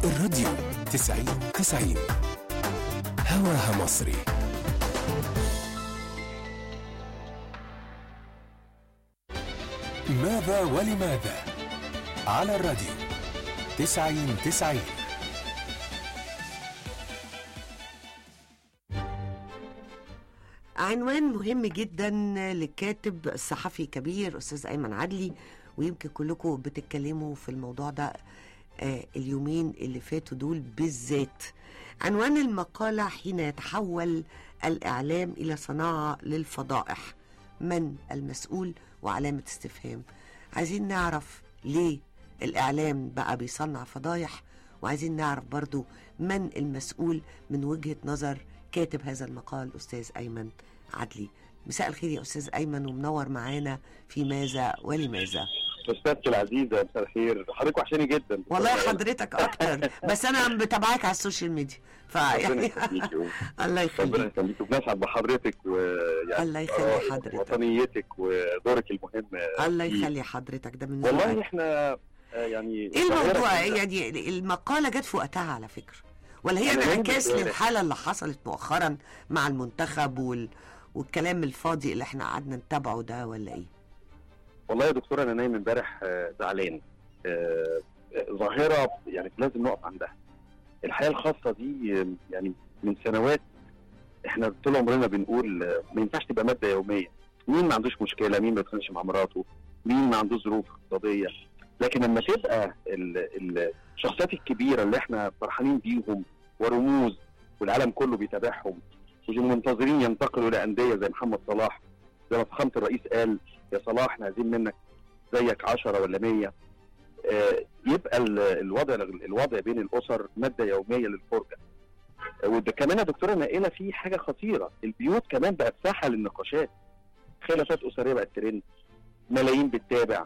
الراديو تسعين تسعين هواها مصري ماذا ولماذا على الراديو تسعين تسعين عنوان مهم جدا للكاتب الصحفي كبير استاذ ايمن عدلي ويمكن كلكم بتتكلموا في الموضوع ده آه اليومين اللي فاتوا دول بالذات عنوان المقالة حين يتحول الإعلام إلى صناعة للفضائح من المسؤول وعلامة استفهام عايزين نعرف ليه الإعلام بقى بيصنع فضايح وعايزين نعرف برضو من المسؤول من وجهة نظر كاتب هذا المقال أستاذ أيمن عدلي مساء الخير يا أستاذ أيمن ومنور معانا في ماذا ولماذا استاذتي العزيزه مساء الخير حضرتك وحشاني جدا والله حضرتك أكتر بس أنا بتابعك على السوشيال ميديا ربنا فيعني يخليكي و- الله ربنا يخليك يخليكي وبنسعد بحضرتك ويعني الله يخلي آه، حضرتك. وطنيتك ودورك المهم الله فيه. يخلي حضرتك ده من والله ذوقك. احنا آه، يعني ايه الموضوع ظاهرة يعني المقالة جت في وقتها على فكرة ولا هي أنا نايم انعكاس امبارح. للحالة اللي حصلت مؤخرا مع المنتخب وال... والكلام الفاضي اللي احنا قعدنا نتابعه ده ولا ايه؟ والله يا دكتور انا نايم امبارح آه، زعلان آه، آه، ظاهره يعني لازم نقف عندها الحياه الخاصه دي آه، يعني من سنوات احنا طول عمرنا بنقول آه، ما ينفعش تبقى ماده يوميه مين ما عندوش مشكله مين ما بيتخانقش مع مراته مين ما عندوش ظروف اقتصاديه لكن لما تبقى ال- ال- الشخصيات الكبيره اللي احنا فرحانين بيهم ورموز والعالم كله بيتابعهم ومنتظرين ينتقلوا لانديه زي محمد صلاح زي ما فخامه الرئيس قال يا صلاح احنا عايزين منك زيك 10 ولا 100 آه، يبقى ال- الوضع الوضع بين الاسر ماده يوميه للفرجه آه، وده كمان يا دكتوره نائله في حاجه خطيره البيوت كمان بقت ساحه للنقاشات خلافات اسريه بقت ترند ملايين بتتابع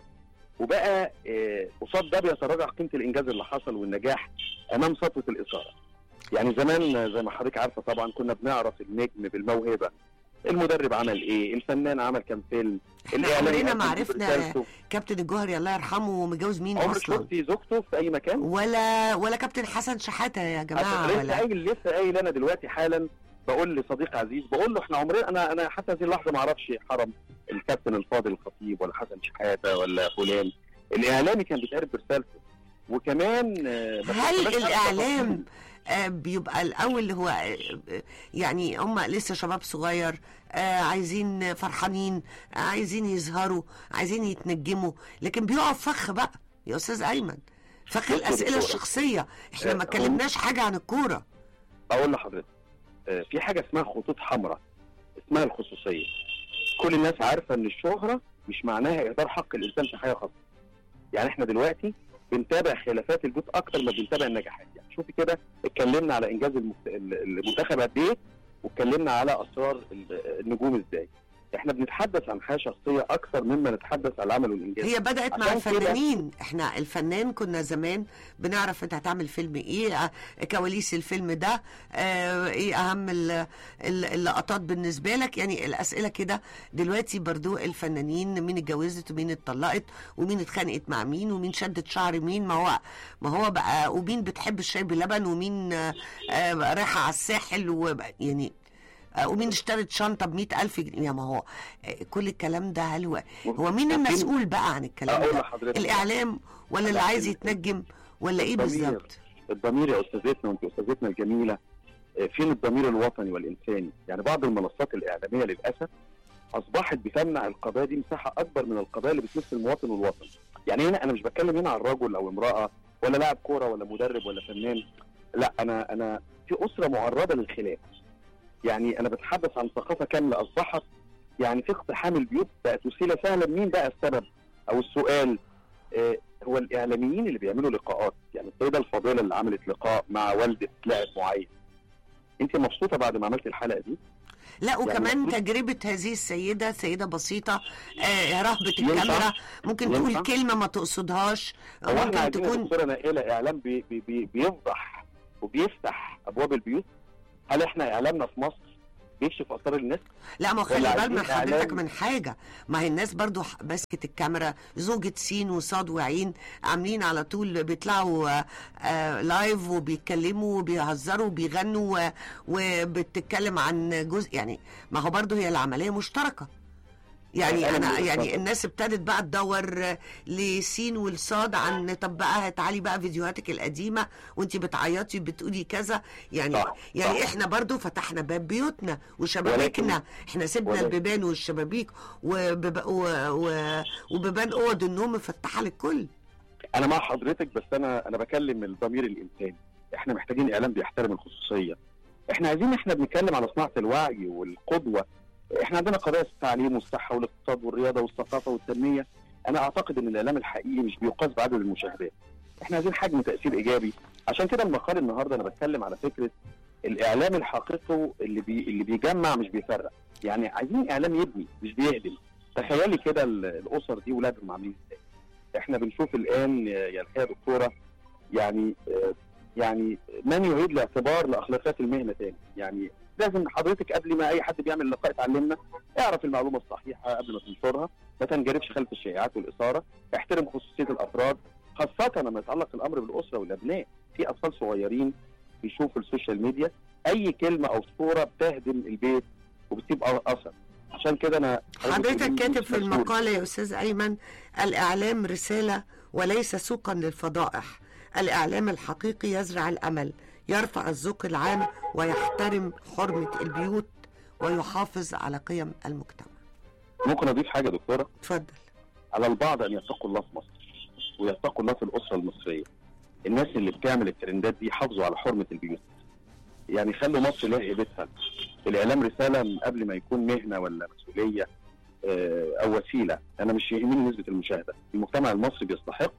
وبقى آه، قصاد ده بيتراجع قيمه الانجاز اللي حصل والنجاح امام سطوه الاثاره يعني زمان آه، زي ما حضرتك عارفه طبعا كنا بنعرف النجم بالموهبه المدرب عمل ايه الفنان عمل كام فيلم احنا الإعلامي عمرنا ما قدم عرفنا برسالته. كابتن الجوهري الله يرحمه متجوز مين عمرك اصلا شفتي زوجته في اي مكان؟ ولا ولا كابتن حسن شحاته يا جماعه لسه ولا قايل لسه قايل انا دلوقتي حالا بقول لصديق عزيز بقول له احنا عمرنا انا انا حتى هذه اللحظه ما اعرفش حرم الكابتن الفاضل الخطيب ولا حسن شحاته ولا فلان الاعلامي كان بيتعرف برسالته وكمان آه، بس هل بس عارف الإعلام تفاصيل. آه، بيبقى الاول اللي هو آه، آه، يعني هم لسه شباب صغير آه، عايزين فرحانين آه، عايزين يظهروا عايزين يتنجموا لكن بيقع في فخ بقى يا استاذ ايمن فخ بص يا الاسئله دكتورة. الشخصيه احنا آه، ما هم- اتكلمناش حاجه عن الكوره اقول لحضرتك آه، في حاجه اسمها خطوط حمراء اسمها الخصوصيه كل الناس عارفه ان الشهره مش معناها اهدار حق الانسان في حياه خاصه يعني احنا دلوقتي بنتابع خلافات البيوت اكتر ما بنتابع النجاحات يعني شوفي كده اتكلمنا على انجاز المفت- المنتخب قد ايه واتكلمنا على اسرار ال- النجوم ازاي احنا بنتحدث عن حياه شخصيه اكثر مما نتحدث عن العمل والانجاز هي بدات مع عشان كده- الفنانين احنا الفنان كنا زمان بنعرف انت هتعمل فيلم ايه آه، كواليس الفيلم ده آه، ايه اهم ال- ال- اللقطات بالنسبه لك يعني الاسئله كده دلوقتي برضو الفنانين مين اتجوزت ومين اتطلقت ومين اتخانقت مع مين ومين شدت شعر مين ما هو ما هو بقى ومين بتحب الشاي بلبن ومين آه، آه، رايحه على الساحل وبقى- يعني آه، ومين اشترت شنطه ب ألف جنيه يا ما هو آه، كل الكلام ده هل هو هو مين وفي- المسؤول بقى عن الكلام اقول ده لحضرتك الاعلام ولا اللي لا، عايز ال- يتنجم ولا ايه الضمير. بالظبط الضمير يا استاذتنا وانت استاذتنا الجميله آه، فين الضمير الوطني والانساني؟ يعني بعض المنصات الاعلاميه للاسف اصبحت بتمنع القضايا دي مساحه اكبر من القضايا اللي بتمس المواطن والوطن. يعني هنا انا مش بتكلم هنا عن رجل او امراه ولا لاعب كوره ولا مدرب ولا فنان لا انا انا في اسره معرضه للخلاف. يعني انا بتحدث عن ثقافه كامله اصبحت يعني في اقتحام البيوت بقت وسيله سهله مين بقى السبب او السؤال آه، هو الاعلاميين اللي بيعملوا لقاءات يعني السيده الفاضله اللي عملت لقاء مع والده لاعب معين انت مبسوطه بعد ما عملت الحلقه دي لا وكمان المفروض- تجربة هذه السيدة سيدة بسيطة آه رهبة ينفع؟ الكاميرا ممكن ينفع؟ تقول كلمة ما تقصدهاش هو احنا ممكن عايزين يا تكون دكتوره نائله اعلام بي بي بي بيفضح وبيفتح ابواب البيوت هل احنا اعلامنا في مصر بيكشف اسرار الناس لا ما هو خلي ولا بال من عايزين حضرتك إعلام؟ من حاجه ما هي الناس برضو ح- مسكت الكاميرا زوجة سين وصاد وعين عاملين على طول بيطلعوا آه، آه، لايف وبيتكلموا وبيهزروا وبيغنوا و- وبتتكلم عن جزء يعني ما هو برضو هي العمليه مشتركه يعني أنا انا من يعني وجهة الناس ابتدت بقى تدور آه، لسين والصاد عن طب بقى تعالي بقى فيديوهاتك القديمه وانت بتعيطي بتقولي كذا يعني صح، يعني صح. احنا برضو فتحنا باب بيوتنا وشبابيكنا ولكن- احنا سيبنا ولكن- البيبان والشبابيك وبب... و... و... وبيبان اوض النوم مفتحه للكل انا مع حضرتك بس انا انا بكلم الضمير الانساني احنا محتاجين اعلام بيحترم الخصوصيه احنا عايزين احنا بنتكلم على صناعه الوعي والقدوه احنا عندنا قضايا التعليم والصحه والاقتصاد والرياضه والثقافه والتنميه انا اعتقد ان الاعلام الحقيقي مش بيقاس بعدد المشاهدات احنا عايزين حجم تاثير ايجابي عشان كده المقال النهارده انا بتكلم على فكره الاعلام الحقيقي اللي بي اللي بيجمع مش بيفرق يعني عايزين اعلام يبني مش بيهدم تخيلي كده ال- الاسر دي ولادهم عاملين ازاي احنا بنشوف الان يا الحقيقه يا دكتوره يعني آه، يعني من يعيد الاعتبار لاخلاقيات المهنه تاني يعني لازم حضرتك قبل ما اي حد بيعمل لقاء تعلمنا اعرف المعلومه الصحيحه قبل ما تنشرها ما تنجرفش خلف الشائعات والاثاره احترم خصوصيه الافراد خاصه لما يتعلق الامر بالاسره والابناء في اطفال صغيرين بيشوفوا السوشيال ميديا اي كلمه او صوره بتهدم البيت وبتسيب اثر عشان كده انا حضرتك كاتب في مسؤول. المقال يا استاذ ايمن الاعلام رساله وليس سوقا للفضائح الاعلام الحقيقي يزرع الامل يرفع الذوق العام ويحترم حرمه البيوت ويحافظ على قيم المجتمع ممكن اضيف حاجه يا دكتوره اتفضل على البعض ان يتقوا الله في مصر ويتقوا الله في الاسره المصريه الناس اللي بتعمل الترندات دي حافظوا على حرمه البيوت يعني خلوا مصر لها هيبتها الاعلام رساله من قبل ما يكون مهنه ولا مسؤوليه آه، او وسيله انا مش يهمني نسبه المشاهده المجتمع المصري بيستحق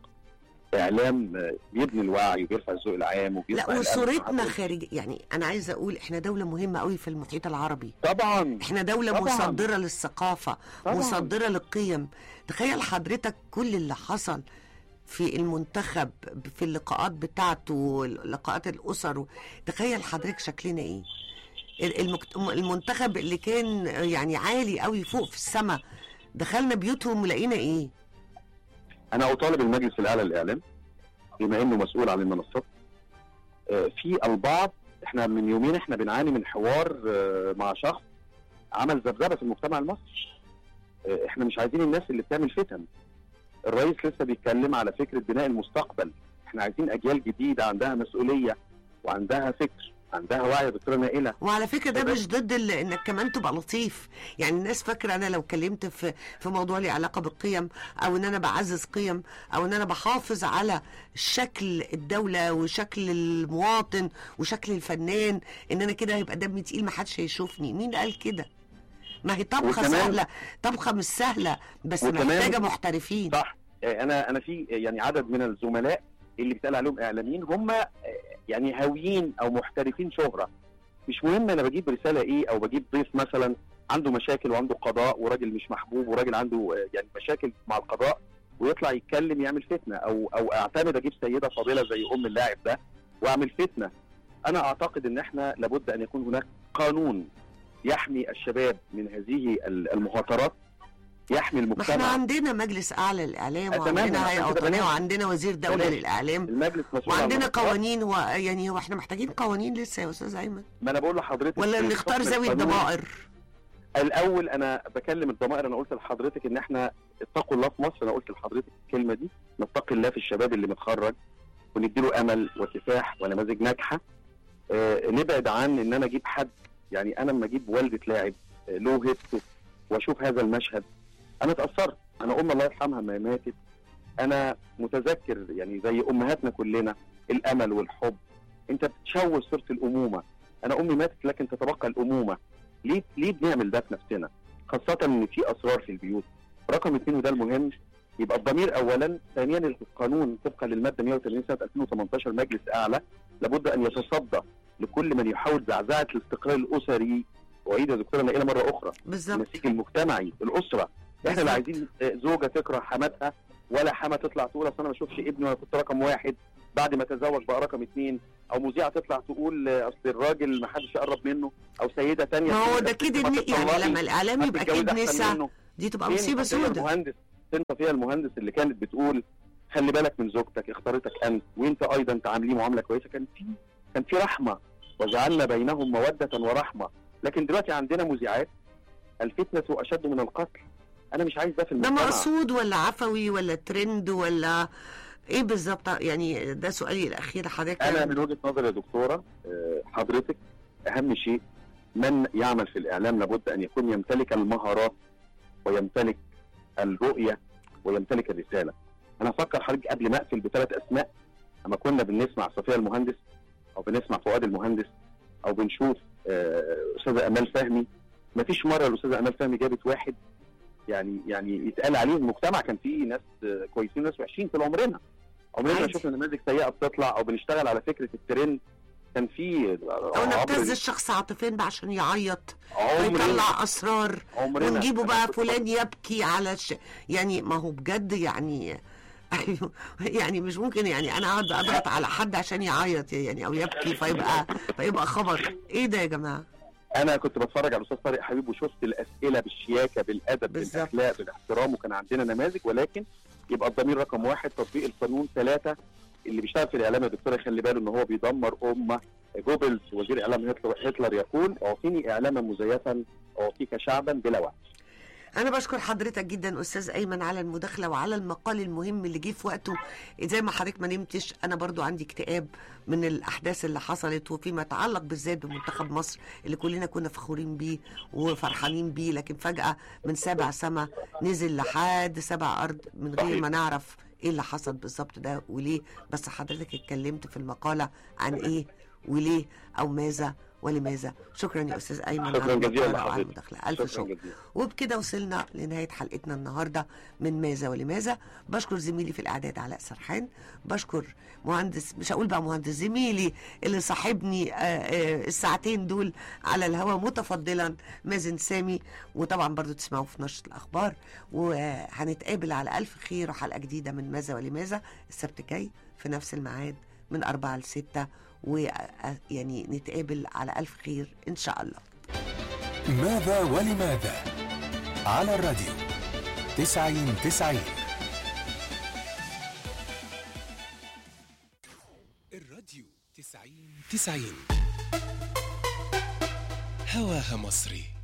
اعلام آه، بيبني الوعي وبيرفع الذوق العام لا وبيرفع الأمن وصورتنا والعدل. خارج يعني انا عايزه اقول احنا دوله مهمه قوي في المحيط العربي طبعا احنا دولة طبعاً. مصدرة للثقافة طبعاً. مصدرة للقيم تخيل حضرتك كل اللي حصل في المنتخب في اللقاءات بتاعته لقاءات الأسر تخيل حضرتك شكلنا ايه ال- المكت- المنتخب اللي كان يعني عالي قوي فوق في السماء دخلنا بيوتهم ولقينا ايه انا اطالب المجلس الاعلى للاعلام بما انه مسؤول عن المنصات آه، في البعض احنا من يومين احنا بنعاني من حوار آه، مع شخص عمل ذبذبه في المجتمع المصري آه، احنا مش عايزين الناس اللي بتعمل فتن الرئيس لسه بيتكلم على فكره بناء المستقبل احنا عايزين اجيال جديده عندها مسؤوليه وعندها فكر عندها وعي يا دكتوره نائله وعلى فكره ده تمام. مش ضد ال- انك كمان تبقى لطيف يعني الناس فاكره انا لو كلمت في في موضوع ليه علاقه بالقيم او ان انا بعزز قيم او ان انا بحافظ على شكل الدوله وشكل المواطن وشكل الفنان ان انا كده هيبقى دمي تقيل ما حدش هيشوفني مين قال كده ما هي طبخه وكمان- سهله طبخه مش سهله بس وكمان- محتاجه محترفين صح آه، انا انا في آه، يعني عدد من الزملاء اللي بيتقال عليهم اعلاميين هم آه، يعني هاويين او محترفين شهره مش مهم انا بجيب رساله ايه او بجيب ضيف مثلا عنده مشاكل وعنده قضاء وراجل مش محبوب وراجل عنده آه، يعني مشاكل مع القضاء ويطلع يتكلم يعمل فتنه او او اعتمد اجيب سيده فاضله زي ام اللاعب ده واعمل فتنه انا اعتقد ان احنا لابد ان يكون هناك قانون يحمي الشباب من هذه المخاطرات يحمي ما احنا المجتمع عندنا مجلس اعلى للاعلام أتمنى، وعندنا عشان هيئه كده وطنيه بنعمل. وعندنا وزير دوله تمام. للاعلام المجلس مسؤول عن وعندنا المنصات. قوانين و... يعني هو احنا محتاجين قوانين لسه يا استاذ ايمن ما انا بقول لحضرتك ولا نختار الحكم ذوي القانوني- الضمائر الاول انا بكلم الضمائر انا قلت لحضرتك ان احنا اتقوا الله في مصر انا قلت لحضرتك الكلمه دي نتقي الله في الشباب اللي متخرج ونديله امل وكفاح ونماذج ناجحه آه نبعد عن ان انا اجيب حد يعني انا لما اجيب والده لاعب آه، له هيبته واشوف هذا المشهد انا اتاثرت انا ام الله يرحمها ما ماتت انا متذكر يعني زي امهاتنا كلنا الامل والحب انت بتشوه صوره الامومه انا امي ماتت لكن تتبقى الامومه ليه ليه بنعمل ده في نفسنا؟ خاصة إن في أسرار في البيوت. رقم اثنين وده المهم يبقى الضمير أولا، ثانيا القانون طبقا للمادة 180 سنة 2018 مجلس أعلى لابد أن يتصدى لكل من يحاول زعزعة الاستقرار الأسري وأعيد يا دكتورة نائلة مرة أخرى بالظبط النسيج المجتمعي الأسرة. إحنا لا بالظبط. عايزين آه، زوجة تكره حماتها ولا حما تطلع تقول اصل انا ما اشوفش ابني وانا كنت رقم واحد بعد ما تزوج بقى رقم اثنين او مذيعه تطلع تقول آه، اصل الراجل ما حدش يقرب منه او سيده تانية ما هو تقول ده أصل كده ما الن- يعني تطلقي، لما الاعلام يبقى هتتجوزي اكيد أحسن نسا منه. دي تبقى فين مصيبه صفية سودة المهندس فين صفية المهندس اللي كانت بتقول خلي بالك من زوجتك اختارتك انت وانت ايضا تعامليه معامله كويسه كان في كان في رحمه وجعلنا بينهم موده ورحمه لكن دلوقتي عندنا مذيعات الفتنه اشد من القتل انا مش عايز ده في ده المجتمع مقصود ولا عفوي ولا ترند ولا ايه بالظبط يعني ده سؤالي الاخير حضرتك انا من وجهه نظري يا دكتوره آه، حضرتك اهم شيء من يعمل في الاعلام لابد ان يكون يمتلك المهارات ويمتلك الرؤيه ويمتلك الرساله انا افكر حضرتك قبل ما اقفل بثلاث اسماء اما كنا بنسمع صفيه المهندس او بنسمع فؤاد المهندس او بنشوف آه، استاذه امال فهمي ما فيش مره الاستاذه امال فهمي جابت واحد يعني يعني يتقال عليه المجتمع كان فيه ناس آه، كويسين وناس وحشين طول عمرنا عمرنا ما عادي. شفنا نماذج سيئه بتطلع او بنشتغل على فكره الترند كان في او نبتز الشخص عاطفيا بقى عشان يعيط عمرنا ويطلع اسرار عمرنا ونجيبه أنا بقى كنت فلان يبكي على ش... يعني ما هو بجد يعني أيوه يعني مش ممكن يعني انا اقعد اضغط على حد عشان يعيط يعني او يبكي فيبقى فيبقى خبر ايه ده يا جماعه انا كنت بتفرج على الاستاذ طارق حبيب وشفت الاسئله بالشياكه بالادب بالظبط. بالاخلاق بالاحترام وكان عندنا نماذج ولكن يبقى الضمير رقم واحد تطبيق القانون ثلاثه اللي بيشتغل في الاعلام يا دكتور يخلي باله ان هو بيدمر امه جوبلز وزير اعلام هتلر, هتلر يقول اعطيني اعلاما مزيفا اعطيك شعبا بلا وعي انا بشكر حضرتك جدا استاذ ايمن على المداخله وعلى المقال المهم اللي جه في وقته زي ما حضرتك ما نمتش انا برضو عندي اكتئاب من الاحداث اللي حصلت وفيما يتعلق بالذات بمنتخب مصر اللي كلنا كنا فخورين بيه وفرحانين بيه لكن فجاه من سبع سما نزل لحد سبع ارض من غير صحيح. ما نعرف ايه اللي حصل بالظبط ده وليه بس حضرتك اتكلمت في المقاله عن ايه وليه او ماذا ولماذا شكرا يا استاذ ايمن شكرا على جزيلا المقالة وعلى لحضرتك المداخله الف شكرا شكر جزيلا وبكده وصلنا لنهاية حلقتنا النهاردة من ماذا ولماذا بشكر زميلي في الإعداد علاء سرحان بشكر مهندس مش هقول بقى مهندس زميلي اللي صاحبني آه، آه، الساعتين دول على الهواء متفضلا مازن سامي وطبعا برضو تسمعوا في نشرة الأخبار وهنتقابل على ألف خير وحلقة جديدة من ماذا ولماذا السبت الجاي في نفس الميعاد من أربعة لستة ويعني نتقابل على ألف خير إن شاء الله ماذا ولماذا على الراديو تسعين تسعين الراديو تسعين تسعين هواها مصري